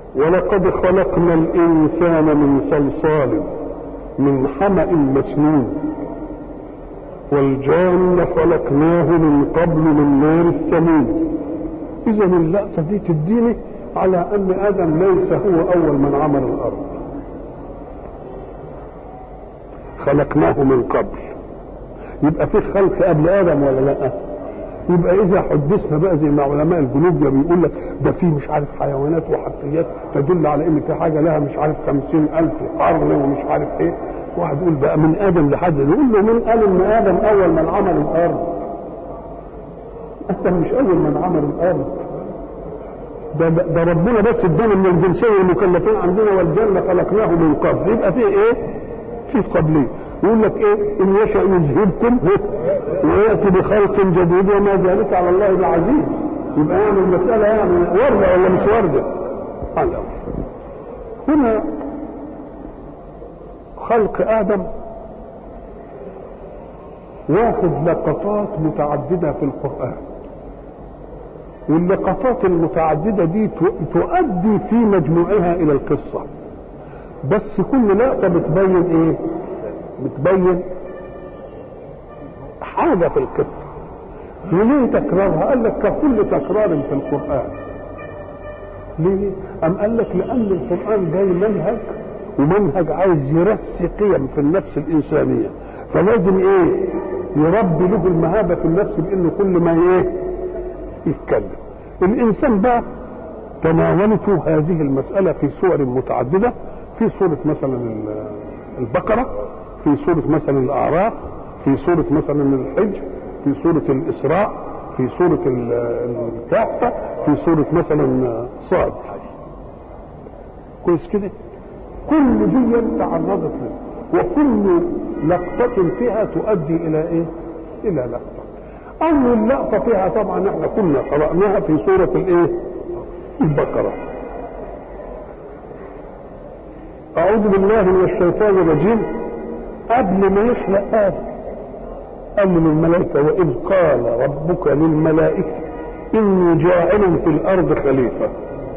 ولقد خلقنا الإنسان من صلصال من حمأ مسنون والجان خلقناه من قبل من نار السموم إذا اللقطة دي تديني على أن آدم ليس هو أول من عمل الأرض خلقناه من قبل يبقى في خلق قبل آدم ولا لأ؟ يبقى اذا حدثنا بقى زي ما علماء الجنوب بيقول لك ده في مش عارف حيوانات وحفريات تدل على ان في حاجه لها مش عارف خمسين الف قرن ومش عارف ايه واحد يقول بقى من ادم لحد يقول له مين قال ان ادم اول من عمل الارض انت مش اول من عمل الارض ده, ده ربنا بس ادانا من الجنسيه المكلفين عندنا والجنه خلقناه من قبل يبقى في ايه؟ في قبليه يقول لك ايه ان يشاء يذهبكم وياتي بخلق جديد وما ذلك على الله بعزيز يبقى يعني المساله يعني ورده ولا مش ورده؟ على هنا خلق ادم واخذ لقطات متعدده في القران واللقطات المتعدده دي تؤدي في مجموعها الى القصه بس كل لقطه بتبين ايه بتبين حاجه في القصه وليه تكرارها قال لك ككل تكرار في القران ليه ام قال لك لان القران جاي منهج ومنهج عايز يرسي قيم في النفس الانسانيه فلازم ايه يربي له المهابه في النفس بانه كل ما ايه يتكلم الانسان بقى تناولته هذه المساله في صور متعدده في سوره مثلا البقره في سورة مثلا الأعراف في سورة مثلا الحج في سورة الإسراء في سورة الكهف في سورة مثلا صاد كويس كده كل دي تعرضت له وكل لقطة فيها تؤدي إلى إيه؟ إلى لقطة أول لقطة فيها طبعا احنا كنا قرأناها في سورة الإيه؟ البقرة أعوذ بالله من الشيطان الرجيم قبل ما يخلق آدم قال للملائكة وإذ قال ربك للملائكة إني جاعل في الأرض خليفة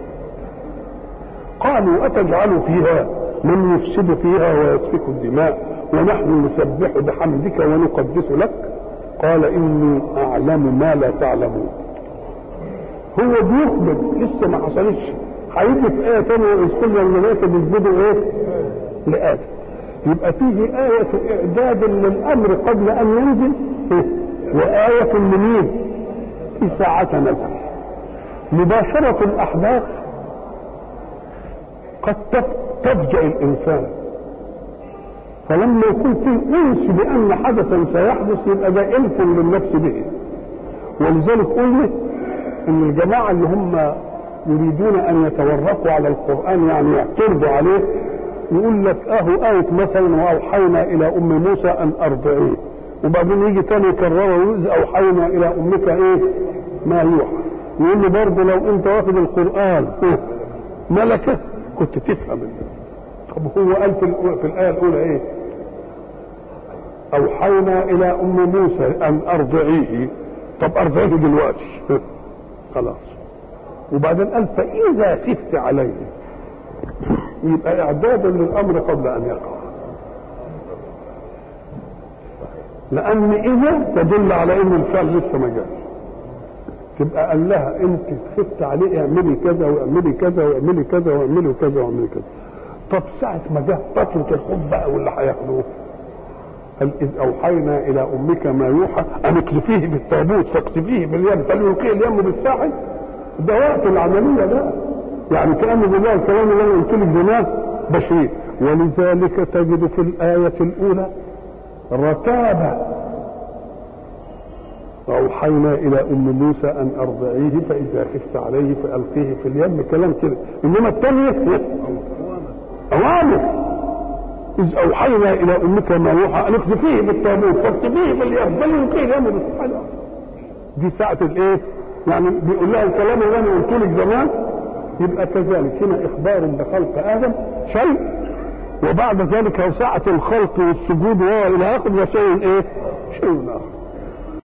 قالوا أتجعل فيها من يفسد فيها ويسفك الدماء ونحن نسبح بحمدك ونقدس لك قال إني أعلم ما لا تعلمون هو بيخبر لسه ما حصلش هيجي في آية تانية وإذ قلنا الملائكة بيسجدوا إيه؟ لآدم يبقى فيه آية إعداد للأمر قبل أن ينزل وآية لمين؟ في ساعة نزل مباشرة الأحداث قد تفجأ الإنسان فلما يكون في أنس بأن حدثا سيحدث يبقى ده ألف للنفس به ولذلك قلنا إن الجماعة اللي هم يريدون أن يتورطوا على القرآن يعني يعترضوا عليه يقول لك اهو آية مثلا وأوحينا إلى أم موسى أن أرضعيه وبعدين يجي تاني يكررها ويقول أوحينا إلى أمك إيه ما يوحى يقول له برضه لو أنت واخد القرآن ملكة كنت تفهم طب هو قال في, في الآية الأولى إيه أوحينا إلى أم موسى أن أرضعيه طب أرضعيه دلوقتي خلاص وبعدين قال فإذا خفت عليه يبقى اعدادا للامر قبل ان يقع لان اذا تدل على ان الفعل لسه ما جاش تبقى قال لها انت خفت عليه اعملي كذا واعملي كذا واعملي كذا واعملي كذا واعملي كذا طب ساعة ما جه فترة الخوف بقى واللي هياخدوه قال إذ أوحينا إلى أمك ما يوحى أن اقذفيه في التابوت فاقذفيه باليم فليلقيه اليم بالساحل ده وقت العملية ده يعني كأن بالله الكلام اللي انا قلت لك زمان بشير ولذلك تجد في الآية الأولى رتابة أوحينا إلى أم موسى أن أرضعيه فإذا خفت عليه فألقيه في اليم كلام كده إنما الثانية أوامر إذ أوحينا إلى أمك ما يوحى أن اقذفيه بالتابوت فاقذفيه في اليم فليلقيه اليم بالسحاب دي ساعة الإيه؟ يعني بيقول لها الكلام اللي أنا قلت لك زمان يبقى كذلك هنا اخبار بخلق ادم شيء وبعد ذلك ساعة الخلق والسجود والى اخره شيء ايه؟ شيء اخر